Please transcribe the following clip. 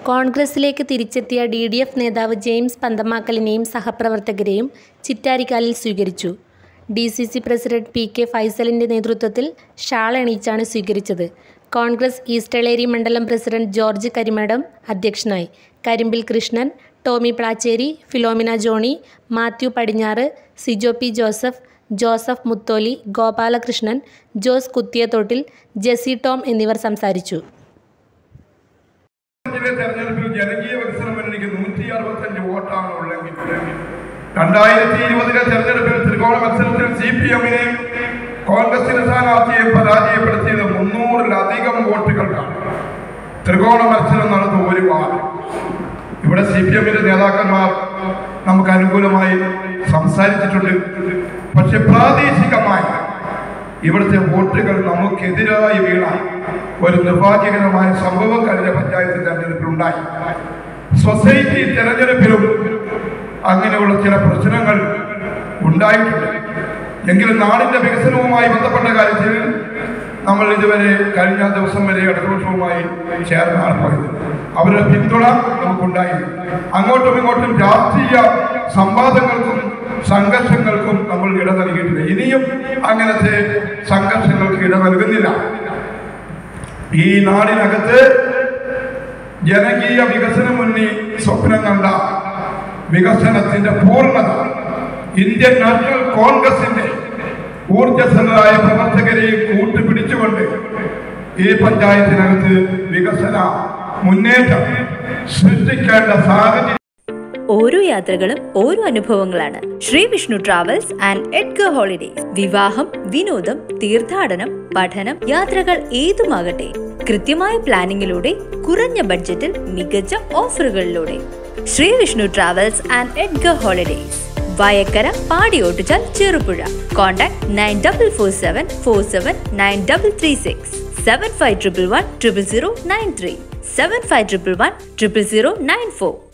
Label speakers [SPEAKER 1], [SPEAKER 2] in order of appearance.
[SPEAKER 1] കോൺഗ്രസിലേക്ക് തിരിച്ചെത്തിയ D D F നേതാവ് ജെയിംസ് പന്തമാക്കലിനെയും സഹപ്രവർത്തകരെയും ചിറ്റാരിക്കാലിൽ സ്വീകരിച്ചു D C C president P K ഫൈസലിൻ്റെ നേതൃത്വത്തിൽ ഷാൾ അണിയിച്ചാണ് സ്വീകരിച്ചത് കോൺഗ്രസ് ഈസ്റ്റളേരി മണ്ഡലം പ്രസിഡന്റ് ജോർജ് കരിമഠം അധ്യക്ഷനായി Karimbil Krishnan Tommy Placheri Philomina Johnny Mathew പടിഞ്ഞാറ് Sijo P Joseph Joseph Mutholi Gopalakrishnan Jose Kuthiyathottil Jessy Tom എന്നിവർ സംസാരിച്ചു
[SPEAKER 2] ജില്ല തെരഞ്ഞെടുപ്പിൽ ജനകീയ വികസന മുന്നണിക്ക് നൂറ്റി അറുപത്തഞ്ച് വോട്ടാണ് ഉള്ളെങ്കിൽ രണ്ടായിരത്തി ഇരുപതിലെ തെരഞ്ഞെടുപ്പിൽ ത്രികോണ മത്സരത്തിൽ സി പി എമ്മിനെ കോൺഗ്രസിന്റെ സ്ഥാനാർത്ഥിയെ പരാജയപ്പെടുത്തിയത് മുന്നൂറിലധികം വോട്ടുകൾക്കാണ് ത്രികോണ മത്സരം നടന്നു ഒരുപാട് ഇവിടെ സി പി എമ്മിന്റെ നേതാക്കന്മാർ നമുക്ക് അനുകൂലമായി സംസാരിച്ചിട്ടുണ്ട് പക്ഷെ പ്രാദേശികമായി ഇവിടുത്തെ വോട്ടുകൾ നമുക്കെതിരായി വീണ ഒരു നിർഭാഗ്യകരമായ സംഭവം കഴിഞ്ഞ പഞ്ചായത്ത് തെരഞ്ഞെടുപ്പിൽ ഉണ്ടായി സൊസൈറ്റി തെരഞ്ഞെടുപ്പിലും അങ്ങനെയുള്ള ചില പ്രശ്നങ്ങൾ ഉണ്ടായിട്ടുണ്ട് എങ്കിലും നാടിന്റെ വികസനവുമായി ബന്ധപ്പെട്ട കാര്യത്തിൽ നമ്മൾ ഇതുവരെ കഴിഞ്ഞ ദിവസം വരെ ഇടതുപക്ഷവുമായി ചേർന്നാണ് പോയത് അവരുടെ പിന്തുണ നമുക്കുണ്ടായി അങ്ങോട്ടും ഇങ്ങോട്ടും രാഷ്ട്രീയ സംവാദങ്ങൾക്കും സംഘർഷങ്ങൾക്കും നമ്മൾ ഇട നൽകിയിട്ടില്ല ഇനിയും അങ്ങനത്തെ സംഘർഷങ്ങൾക്ക് ഇട നൽകുന്നില്ല ഈ നാടിനകത്ത് ജനകീയ വികസന മുന്നണി സ്വപ്നം കണ്ട വികസനത്തിന്റെ പൂർണ്ണത ഇന്ത്യൻ നാഷണൽ കോൺഗ്രസിന്റെ ഊർജസ്വലരായ പ്രവർത്തകരെയും കൂട്ടുപിടിച്ചുകൊണ്ട് ഈ പഞ്ചായത്തിനകത്ത് വികസന മുന്നേറ്റം സൃഷ്ടിക്കേണ്ട സാഹചര്യം
[SPEAKER 3] ഓരോ യാത്രകളും ഓരോ അനുഭവങ്ങളാണ് Shri Vishnu travels and Edgar holidays വിവാഹം വിനോദം തീർത്ഥാടനം പഠനം യാത്രകൾ ഏതുമാകട്ടെ കൃത്യമായ പ്ലാനിങ്ങിലൂടെ കുറഞ്ഞ ബഡ്ജറ്റിൽ മികച്ച ഓഫറുകളിലൂടെ Shri Vishnu travels and Edgar holidays Vayakkara Padiyottuchal Cherupuzha contact nine double four seven four seven nine double three six seven five triple one triple zero nine three seven five triple one triple zero nine four